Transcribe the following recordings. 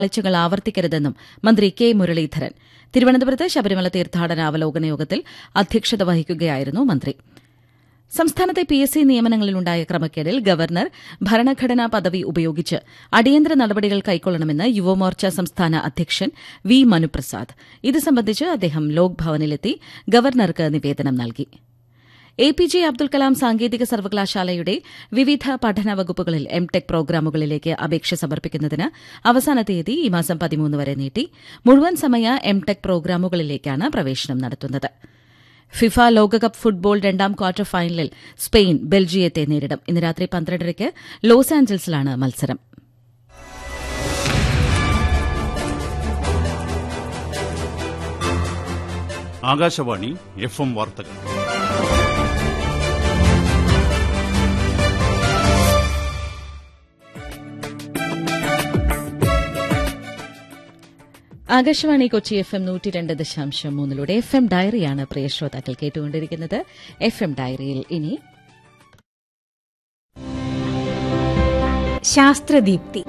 കാഴ്ചകൾ ആവർത്തിക്കരുതെന്നും മന്ത്രി കെ മുരളീധരൻ തിരുവനന്തപുരത്ത് ശബരിമല തീർത്ഥാടന അവലോകന യോഗത്തിൽ അധ്യക്ഷത വഹിക്കുകയായിരുന്നു മന്ത്രി സംസ്ഥാനത്തെ പി എസ് സി നിയമനങ്ങളിലുണ്ടായ ക്രമക്കേടിൽ ഗവർണർ ഭരണഘടനാ പദവി ഉപയോഗിച്ച് അടിയന്തര നടപടികൾ കൈക്കൊള്ളണമെന്ന് യുവമോർച്ച സംസ്ഥാന അധ്യക്ഷൻ വി മനുപ്രസാദ് ഇത് സംബന്ധിച്ച് അദ്ദേഹം ലോക് ഭവനിലെത്തി ഗവർണർക്ക് നിവേദനം നൽകി A P J Abdul Kalam സാങ്കേതിക സർവകലാശാലയുടെ വിവിധ പഠന വകുപ്പുകളിൽ എം ടെക് പ്രോഗ്രാമുകളിലേക്ക് അപേക്ഷ സമർപ്പിക്കുന്നതിന് അവസാന തീയതി ഈ മാസം പതിമൂന്ന് വരെ നീട്ടി മുഴുവൻ സമയ എം ടെക് പ്രോഗ്രാമുകളിലേക്കാണ് പ്രവേശനം നടത്തുന്നത് ഫിഫ ലോകകപ്പ് ഫുട്ബോൾ രണ്ടാം ക്വാർട്ടർ ഫൈനലിൽ സ്പെയിൻ ബെൽജിയത്തെ നേരിടും ഇന്ന് രാത്രി പന്ത്രണ്ടരയ്ക്ക് ലോസ് ആഞ്ചൽസിലാണ് മത്സരം ആകാശവാണി എഫ് എം വാർത്തകൾ ആകാശവാണി കൊച്ചി എഫ് എം നൂറ്റി രണ്ട് ദശാംശം മൂന്നിലൂടെ എഫ് എം ഡയറിയാണ് പ്രിയ ശ്രോതാക്കൾ കേട്ടുകൊണ്ടിരിക്കുന്നത് എഫ് എം ഡയറിയിൽ ഇനി ശാസ്ത്രദീപ്തി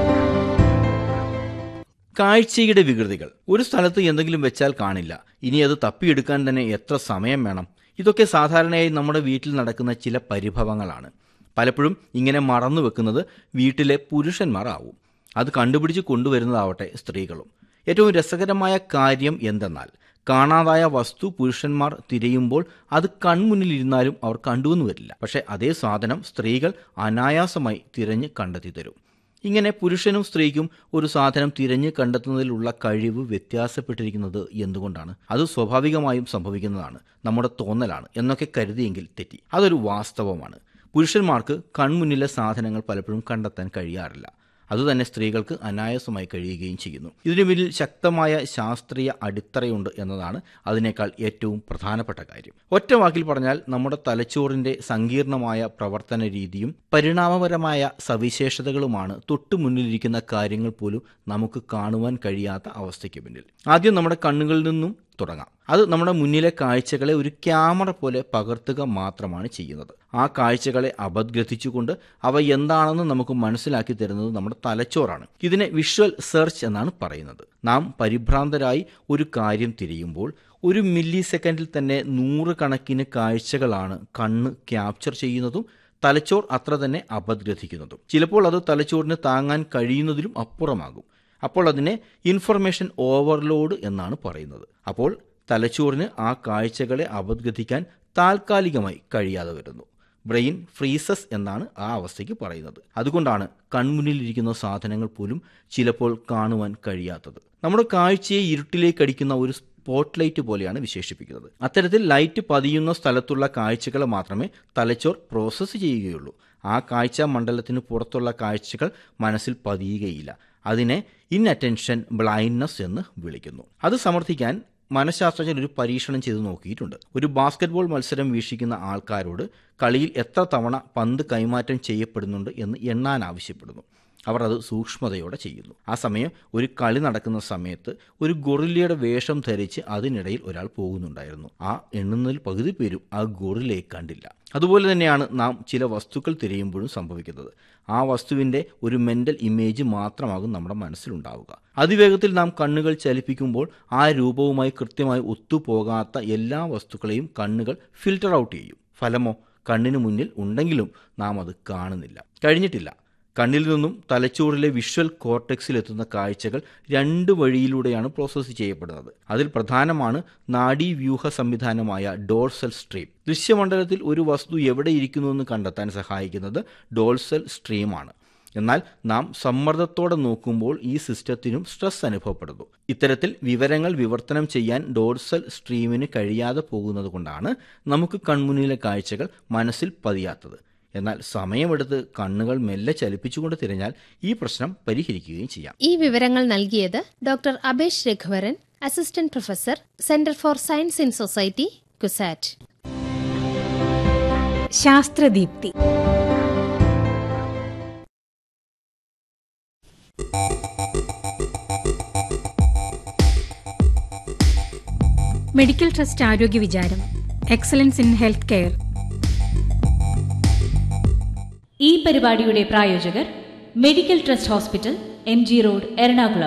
കാഴ്ചയുടെ വികൃതികൾ ഒരു സ്ഥലത്ത് എന്തെങ്കിലും വെച്ചാൽ കാണില്ല ഇനി അത് തപ്പിയെടുക്കാൻ തന്നെ എത്ര സമയം വേണം ഇതൊക്കെ സാധാരണയായി നമ്മുടെ വീട്ടിൽ നടക്കുന്ന ചില പരിഭവങ്ങളാണ് പലപ്പോഴും ഇങ്ങനെ മറന്നു വെക്കുന്നത് വീട്ടിലെ പുരുഷന്മാർ ആവും അത് കണ്ടുപിടിച്ച് കൊണ്ടുവരുന്നതാവട്ടെ സ്ത്രീകളും ഏറ്റവും രസകരമായ കാര്യം എന്തെന്നാൽ കാണാതായ വസ്തു പുരുഷന്മാർ തിരയുമ്പോൾ അത് കൺമുന്നിലിരുന്നാലും അവർ കണ്ടുവെന്ന് വരില്ല പക്ഷേ അതേ സാധനം സ്ത്രീകൾ അനായാസമായി തിരഞ്ഞ് കണ്ടെത്തി തരും ഇങ്ങനെ പുരുഷനും സ്ത്രീക്കും ഒരു സാധനം തിരഞ്ഞ് കണ്ടെത്തുന്നതിലുള്ള കഴിവ് വ്യത്യാസപ്പെട്ടിരിക്കുന്നത് എന്തുകൊണ്ടാണ് അത് സ്വാഭാവികമായും സംഭവിക്കുന്നതാണ് നമ്മുടെ തോന്നലാണ് എന്നൊക്കെ കരുതിയെങ്കിൽ തെറ്റി അതൊരു വാസ്തവമാണ് പുരുഷന്മാർക്ക് കൺമുന്നിലെ സാധനങ്ങൾ പലപ്പോഴും കണ്ടെത്താൻ കഴിയാറില്ല അതുതന്നെ സ്ത്രീകൾക്ക് അനായാസമായി കഴിയുകയും ചെയ്യുന്നു ഇതിനു പിന്നിൽ ശക്തമായ ശാസ്ത്രീയ അടിത്തറയുണ്ട് എന്നതാണ് അതിനേക്കാൾ ഏറ്റവും പ്രധാനപ്പെട്ട കാര്യം ഒറ്റ വാക്കിൽ പറഞ്ഞാൽ നമ്മുടെ തലച്ചോറിന്റെ സങ്കീർണമായ പ്രവർത്തന രീതിയും പരിണാമപരമായ സവിശേഷതകളുമാണ് തൊട്ടു മുന്നിലിരിക്കുന്ന കാര്യങ്ങൾ പോലും നമുക്ക് കാണുവാൻ കഴിയാത്ത അവസ്ഥയ്ക്ക് പിന്നിൽ ആദ്യം നമ്മുടെ കണ്ണുകളിൽ നിന്നും തുടങ്ങാം അത് നമ്മുടെ മുന്നിലെ കാഴ്ചകളെ ഒരു ക്യാമറ പോലെ പകർത്തുക മാത്രമാണ് ചെയ്യുന്നത് ആ കാഴ്ചകളെ അപഗ്രഥിച്ചുകൊണ്ട് അവ എന്താണെന്ന് നമുക്ക് മനസ്സിലാക്കി തരുന്നത് നമ്മുടെ തലച്ചോറാണ് ഇതിനെ വിഷ്വൽ സെർച്ച് എന്നാണ് പറയുന്നത് നാം പരിഭ്രാന്തരായി ഒരു കാര്യം തിരിയുമ്പോൾ ഒരു മില്ലി സെക്കൻഡിൽ തന്നെ നൂറുകണക്കിന് കാഴ്ചകളാണ് കണ്ണ് ക്യാപ്ചർ ചെയ്യുന്നതും തലച്ചോർ അത്ര തന്നെ അപഗ്രഥിക്കുന്നതും ചിലപ്പോൾ അത് തലച്ചോറിന് താങ്ങാൻ കഴിയുന്നതിലും അപ്പുറമാകും അപ്പോൾ അതിനെ ഇൻഫർമേഷൻ ഓവർലോഡ് എന്നാണ് പറയുന്നത് അപ്പോൾ തലച്ചോറിന് ആ കാഴ്ചകളെ അപഗ്രഥിക്കാൻ താൽക്കാലികമായി കഴിയാതെ വരുന്നു ബ്രെയിൻ ഫ്രീസസ് എന്നാണ് ആ അവസ്ഥയ്ക്ക് പറയുന്നത് അതുകൊണ്ടാണ് കൺമുന്നിലിരിക്കുന്ന സാധനങ്ങൾ പോലും ചിലപ്പോൾ കാണുവാൻ കഴിയാത്തത് നമ്മുടെ കാഴ്ചയെ ഇരുട്ടിലേക്ക് അടിക്കുന്ന ഒരു സ്പോട്ട് ലൈറ്റ് പോലെയാണ് വിശേഷിപ്പിക്കുന്നത് അത്തരത്തിൽ ലൈറ്റ് പതിയുന്ന സ്ഥലത്തുള്ള കാഴ്ചകൾ മാത്രമേ തലച്ചോർ പ്രോസസ്സ് ചെയ്യുകയുള്ളൂ ആ കാഴ്ച മണ്ഡലത്തിന് പുറത്തുള്ള കാഴ്ചകൾ മനസ്സിൽ പതിയുകയില്ല അതിനെ ഇൻഅറ്റൻഷൻ ബ്ലൈൻഡ്നസ് എന്ന് വിളിക്കുന്നു അത് സമർത്ഥിക്കാൻ മനഃശാസ്ത്രജ്ഞർ ഒരു പരീക്ഷണം ചെയ്തു നോക്കിയിട്ടുണ്ട് ഒരു ബാസ്കറ്റ്ബോൾ മത്സരം വീക്ഷിക്കുന്ന ആൾക്കാരോട് കളിയിൽ എത്ര തവണ പന്ത് കൈമാറ്റം ചെയ്യപ്പെടുന്നുണ്ട് എന്ന് എണ്ണാൻ ആവശ്യപ്പെടുന്നു അവർ അത് സൂക്ഷ്മതയോടെ ചെയ്യുന്നു ആ സമയം ഒരു കളി നടക്കുന്ന സമയത്ത് ഒരു ഗൊറില്ലയുടെ വേഷം ധരിച്ച് അതിനിടയിൽ ഒരാൾ പോകുന്നുണ്ടായിരുന്നു ആ എണ്ണുന്നതിൽ പകുതി പേരും ആ ഗൊറില്ലയെ കണ്ടില്ല അതുപോലെ തന്നെയാണ് നാം ചില വസ്തുക്കൾ തിരയുമ്പോഴും സംഭവിക്കുന്നത് ആ വസ്തുവിൻ്റെ ഒരു മെൻ്റൽ ഇമേജ് മാത്രമാകും നമ്മുടെ മനസ്സിലുണ്ടാവുക അതിവേഗത്തിൽ നാം കണ്ണുകൾ ചലിപ്പിക്കുമ്പോൾ ആ രൂപവുമായി കൃത്യമായി ഒത്തുപോകാത്ത എല്ലാ വസ്തുക്കളെയും കണ്ണുകൾ ഫിൽട്ടർ ഔട്ട് ചെയ്യും ഫലമോ കണ്ണിന് മുന്നിൽ ഉണ്ടെങ്കിലും നാം അത് കാണുന്നില്ല കഴിഞ്ഞിട്ടില്ല കണ്ണിൽ നിന്നും തലച്ചോറിലെ വിഷ്വൽ കോർട്ടെക്സിൽ എത്തുന്ന കാഴ്ചകൾ രണ്ട് വഴിയിലൂടെയാണ് പ്രോസസ്സ് ചെയ്യപ്പെടുന്നത് അതിൽ പ്രധാനമാണ് നാഡീവ്യൂഹ സംവിധാനമായ ഡോൾസൽ സ്ട്രീം ദൃശ്യമണ്ഡലത്തിൽ ഒരു വസ്തു എവിടെ ഇരിക്കുന്നുവെന്ന് കണ്ടെത്താൻ സഹായിക്കുന്നത് ഡോൾസൽ സ്ട്രീമാണ് എന്നാൽ നാം സമ്മർദ്ദത്തോടെ നോക്കുമ്പോൾ ഈ സിസ്റ്റത്തിനും സ്ട്രെസ് അനുഭവപ്പെടുന്നു ഇത്തരത്തിൽ വിവരങ്ങൾ വിവർത്തനം ചെയ്യാൻ ഡോർസൽ സ്ട്രീമിന് കഴിയാതെ പോകുന്നത് കൊണ്ടാണ് നമുക്ക് കൺമുന്നിലെ കാഴ്ചകൾ മനസ്സിൽ പതിയാത്തത് എന്നാൽ സമയമെടുത്ത് കണ്ണുകൾ മെല്ലെ ചലിപ്പിച്ചുകൊണ്ട് തിരഞ്ഞാൽ ഈ പ്രശ്നം പരിഹരിക്കുകയും ചെയ്യാം ഈ വിവരങ്ങൾ നൽകിയത് doctor Abesh Raghuvaran assistant professor centre for science in society CUSAT Sasthradeepthi medical trust ആരോഗ്യ വിചാരം എക്സലൻസ് ഇൻ ഹെൽത്ത് കെയർ ഈ പരിപാടിയുടെ പ്രായോജകർ medical trust hospital M G road Ernakulam